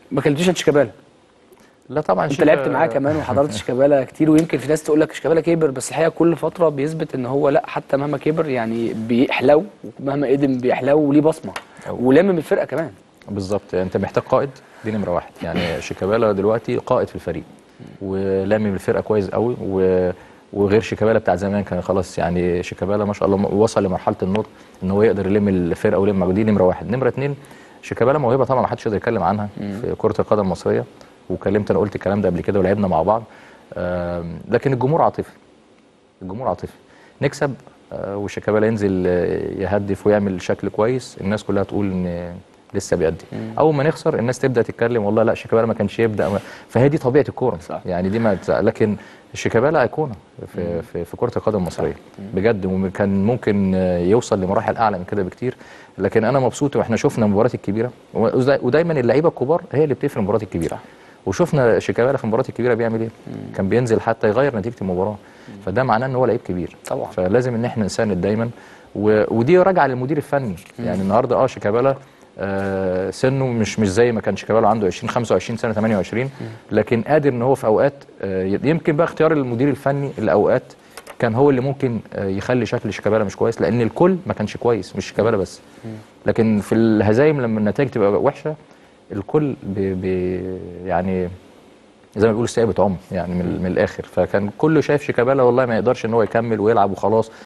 ما كلمتيش عن شيكابالا لا طبعا انت شيكا- لعبت معاه كمان وحضرت شيكابالا كتير ويمكن في ناس تقول لك شيكابالا كبر بس الحقيقه كل فتره بيثبت ان هو لا حتى مهما كبر يعني بيحلو مهما قدم بيحلو وليه بصمه ولامم الفرقه كمان بالظبط انت محتاج قائد دي نمره واحد يعني شيكابالا دلوقتي قائد في الفريق ولامم الفرقه كويس قوي و وغير شيكابالا بتاع زمان كان خلاص يعني شيكابالا ما شاء الله وصل لمرحله النضج ان هو يقدر يلم الفرقه ويلم مجهود. دي نمره واحد نمره اتنين شيكابالا موهبه طبعا ما حدش يقدر يتكلم عنها في كره القدم المصريه وكلمت انا قلت الكلام ده قبل كده ولعبنا مع بعض آم، لكن الجمهور عاطفي الجمهور عاطفي نكسب آه، وشيكابالا ينزل آه، يهدف ويعمل شكل كويس الناس كلها تقول ان لسه بيأدي اول ما نخسر الناس تبدا تتكلم والله لا شيكابالا ما كانش يبدا ما- فهي دي طبيعه الكوره صح. يعني دي ما تز- لكن شيكابالا ايقونه في في, في كره القدم المصريه بجد وكان ممكن آه، يوصل لمراحل اعلى من كده بكتير لكن انا مبسوط واحنا شفنا المباريات الكبيره ودا- ودايما اللعيبه الكبار هي اللي بتفرق المباريات الكبيره صح. وشفنا شيكابالا في المباريات الكبيره بيعمل ايه كان بينزل حتى يغير نتيجه المباراه فده معناه ان هو لعيب كبير طبعا. فلازم ان احنا نساند دايما و... ودي راجعه للمدير الفني يعني النهارده اه شيكابالا آه سنه مش مش زي ما كان شيكابالا عنده 20 25 سنه 28 لكن قادر ان هو في اوقات آه يمكن بقى اختيار المدير الفني الاوقات كان هو اللي ممكن آه يخلي شكل شيكابالا مش كويس لان الكل ما كانش كويس مش شيكابالا بس لكن في الهزايم لما النتائج تبقى وحشه الكل بي بي يعني زي ما بيقولوا الساقية بتعم يعني من, من الاخر فكان كله شايف شيكابالا والله ما يقدرش ان هو يكمل ويلعب وخلاص